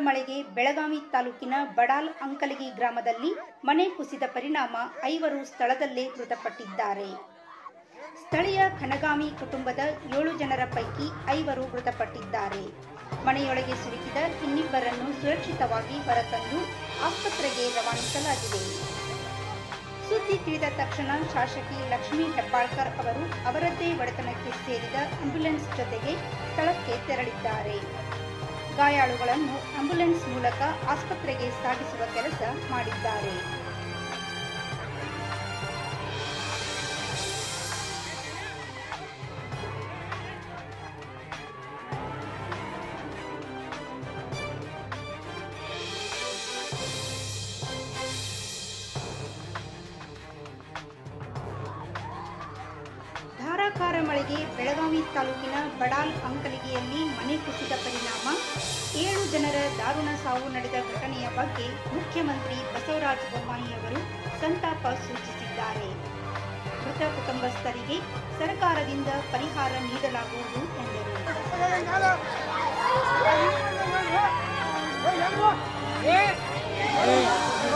ಮಳೆಗೆ ಬೆಳಗಾವಿ ತಾಲೂಕಿನ ಬಡಾಲ್ ಅಂಕಲಗಿ ಗ್ರಾಮದಲ್ಲಿ ಮನೆ ಕುಸಿದ ಪರಿಣಾಮ ಐವರು ಸ್ಥಳದಲ್ಲೇ ಮೃತಪಟ್ಟಿದ್ದಾರೆ ಸ್ಥಳೀಯ ಖನಗಾಮಿ ಕುಟುಂಬದ ಏಳು ಜನರ ಪೈಕಿ ಐವರು ಮೃತಪಟ್ಟಿದ್ದಾರೆ ಮನೆಯೊಳಗೆ ಸಿಲುಕಿದ ಇನ್ನಿಬ್ಬರನ್ನು ಸುರಕ್ಷಿತವಾಗಿ ಹೊರತಂದು ಆಸ್ಪತ್ರೆಗೆ ರವಾನಿಸಲಾಗಿದೆ ಸುದ್ದಿ ತಿಳಿದ ತಕ್ಷಣ ಶಾಸಕಿ ಲಕ್ಷ್ಮೀ ಹೆಬ್ಬಾಳ್ಕರ್ ಅವರು ಅವರದ್ದೇ ಒಡೆತನಕ್ಕೆ ಸೇರಿದ ಆಂಬ್ಯುಲೆನ್ಸ್ ಜೊತೆಗೆ ಸ್ಥಳಕ್ಕೆ ತೆರಳಿದ್ದಾರೆ ಗಾಯಾಳುಗಳನ್ನು ಆಂಬ್ಯುಲೆನ್ಸ್ ಮೂಲಕ ಆಸ್ಪತ್ರೆಗೆ ಸಾಗಿಸುವ ಕೆಲಸ ಮಾಡಿದ್ದಾರೆ ಧಾರಾಕಾರ ಮಳೆಗೆ ಬೆಳಗಾವಿ ತಾಲೂಕಿನ ಬಡಾಲ್ ಅಂಕಲಿಗೆಯಲ್ಲಿ ಮನೆ ಕುಸಿದ ಪರಿಣಾಮ ಏಳು ಜನರ ದಾರುಣ ಸಾವು ನಡೆದ ಘಟನೆಯ ಬಗ್ಗೆ ಮುಖ್ಯಮಂತ್ರಿ ಬಸವರಾಜ ಬೊಮ್ಮಾಯಿ ಅವರು ಸಂತಾಪ ಸೂಚಿಸಿದ್ದಾರೆ ಮೃತ ಕುಟುಂಬಸ್ಥರಿಗೆ ಸರ್ಕಾರದಿಂದ ಪರಿಹಾರ ನೀಡಲಾಗುವುದು ಎಂದರು ಏ